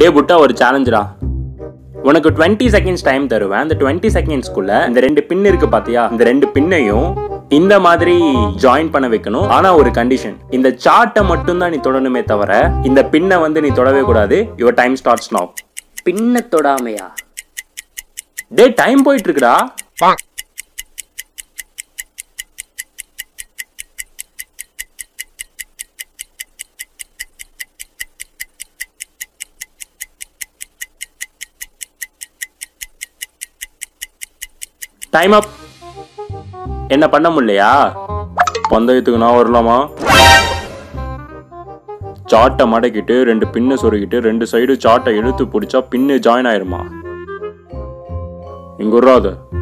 டே புட்டா ஒரு சேலஞ்சுடா உனக்கு டுவெண்ட்டி செகண்ட்ஸ் டைம் தருவேன் அந்த டுவெண்ட்டி செகண்ட்ஸ்க்குள்ள இந்த ரெண்டு பின் இருக்கு பாத்தியா இந்த ரெண்டு பின்னையும் இந்த மாதிரி ஜாயின் பண்ண வைக்கணும் ஆனா ஒரு கண்டிஷன் இந்த சார்ட்டை மட்டும் தான் நீ தொடணுமே தவிர இந்த பின்னை வந்து நீ தொடவே கூடாது யுவர் டைம் ஸ்டார்ட்ஸ் நவ் பின்ன தொடாமையா டே டைம் போயிட்டு இருக்குடா டைம் அப் என்ன பண்ண முடியலையா பந்தயத்துக்கு நான் வரலாமா சாட்டை மடக்கிட்டு ரெண்டு பின்னை சொருகிட்டு ரெண்டு சைடு சாட்டை இழுத்து பிடிச்சா பின்னு ஜாயின் ஆயிருமா இங்க வராது